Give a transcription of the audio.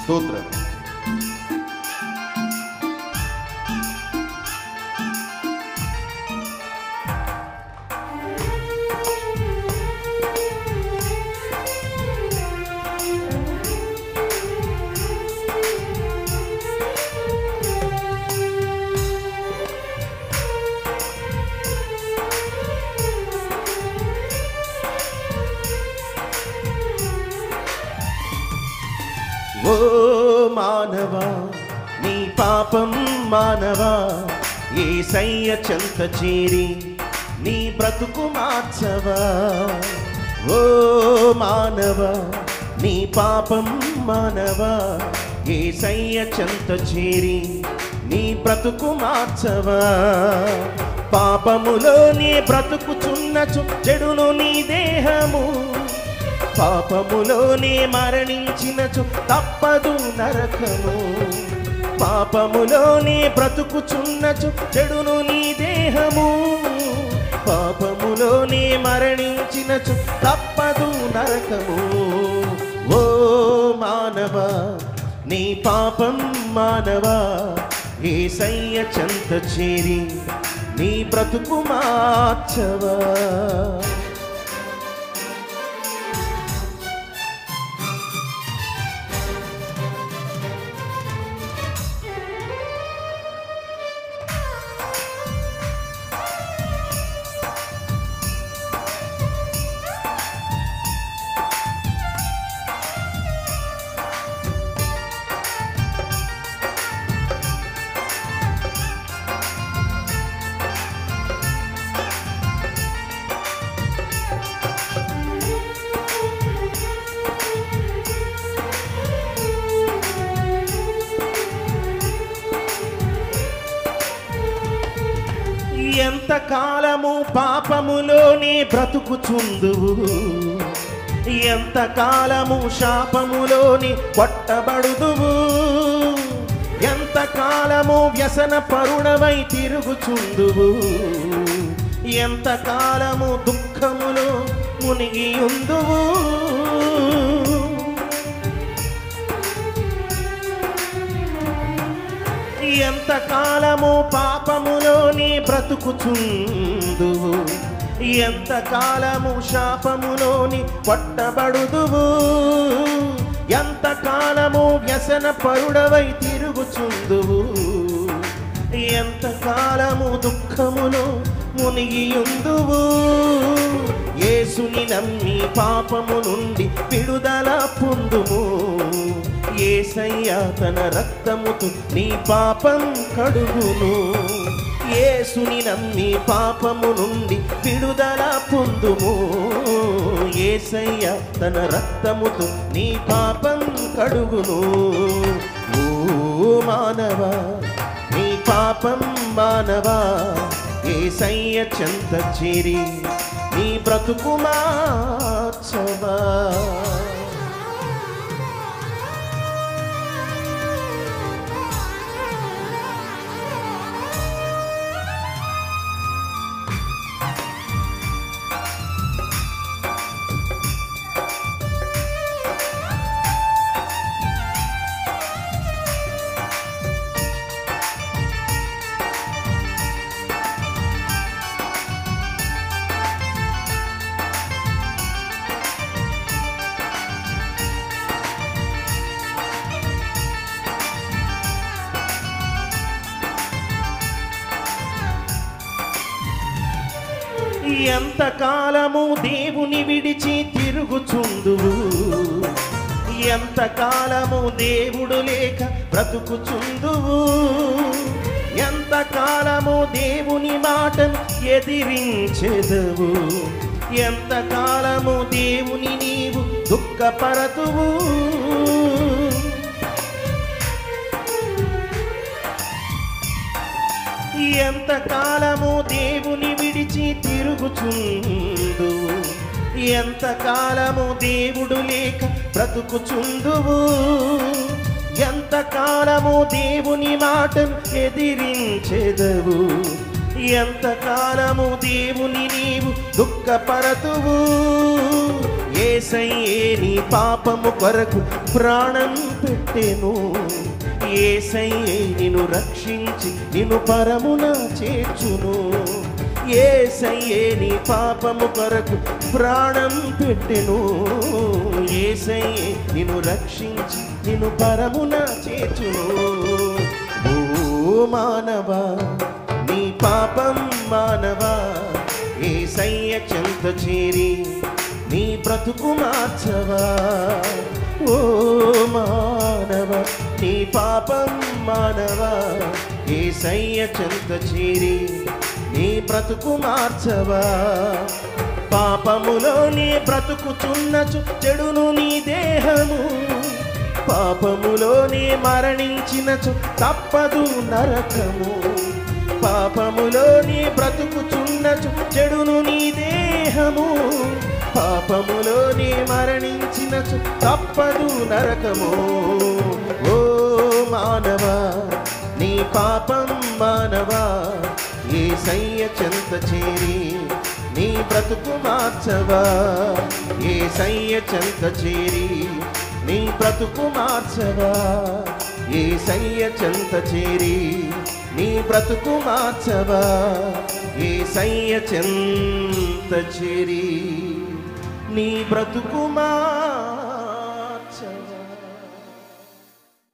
స్తోత్రం ఓ మానవా నీ పాపం మానవా ఏ సయ్య చెంత చేరి నీ బ్రతుకు మార్చవా ఓ మానవా నీ పాపం మానవా ఏ సయ్య చెంత చేరి నీ బ్రతుకు మార్చవా పాపములోనే బ్రతుకుచున్నచు చెడును నీ దేహము పాపములోనే మరణించినచు తప్పదు నరకము పాపములోనే బ్రతుకుచున్నచు చెడును నీ దేహము పాపములోనే మరణించినచు తప్పదు నరకము ఓ మానవ నీ పాపం మానవా ఏ సయ్య చెంత చేరి నీ బ్రతుకు మార్చవా ఎంత కాలము పాపములోనే బ్రతుకుచుందువు ఎంత కాలము శాపములోని కొట్టబడుదువు ఎంత కాలము వ్యసన పరుణమై తిరుగుచుందువు ఎంత కాలము దుఃఖములో మునిగి ఉందువు ఎంత కాలము పాపములోని బ్రతుకుచుందువు ఎంత కాలము శాపములోని పట్టబడుదువు ఎంత కాలము వ్యసన పరుడవై తిరుగుచుందువు ఎంత కాలము దుఃఖములో మునిగియుందువు యేసుని నమ్మి పాపము నుండి విడుదల పొందుము ఏసయ్యా తన రక్తముతో నీ పాపం కడుగును యేసుని నమ్మి పాపము నుండి విడుదల పొందుము ఏసయ్య తన రక్తముతో నీ పాపం కడుగును ఓ మానవా నీ పాపం మానవా ఏసయ్య చెంత చేరి నీ బ్రతుకు మార్చవా ఎంత కాలము దేవుని విడిచి తిరుగుచుందువు ఎంత కాలము దేవుడు లేక బ్రతుకుచుందువు ఎంత కాలము దేవుని మాటను ఎదిరించెదవు ఎంత కాలము దేవుని నీవు దుఃఖపరతువు ఎంత కాలము దేవుని విడిచి తిరుగుచుందు ఎంత కాలము దేవుడు లేక బ్రతుకుచుందువు ఎంత కాలము దేవుని మాటను ఎదిరించెదవు ఎంతకాలము దేవుని నీవు దుఃఖపరతువు ఏసయ్యే నీ పాపము కొరకు ప్రాణం పెట్టెను ఏసయ్యే నిన్ను రక్షించి నిన్ను పరమున చేర్చును ఏసయ్యే నీ పాపము కొరకు ప్రాణం పెట్టెను ఏసయ్యే నిన్ను రక్షించి నిన్ను పరమున చేర్చును ఓ మానవా నీ పాపం మానవా ఏసయ్య చెంత చేరి నీ బ్రతుకు మార్చవా ఓ మానవ నీ పాపం మానవా ఏసయ్య చెంత చేరి నీ బ్రతుకు మార్చవా పాపములోనే బ్రతుకుచున్నచు చెడును నీ దేహము పాపములోనే మరణించినచు తప్పదు నరకము పాపములోనే బ్రతుకుచున్నచు చెడును నీ దేహము పాపములోనే మరణించినచు తప్పదు నరకము ఓ మానవా నీ పాపం మానవా ఏ సయ్య చెంత చేరి నీ బ్రతుకు మార్చవా ఏ సయ్య చెంత చేరి నీ బ్రతుకు మార్చవా ఏ సయ్య చెంత చేరి నీ బ్రతుకు మార్చవా ఏ సయ్య చెంత చేరి నీ బ్రతుకు మార్చవా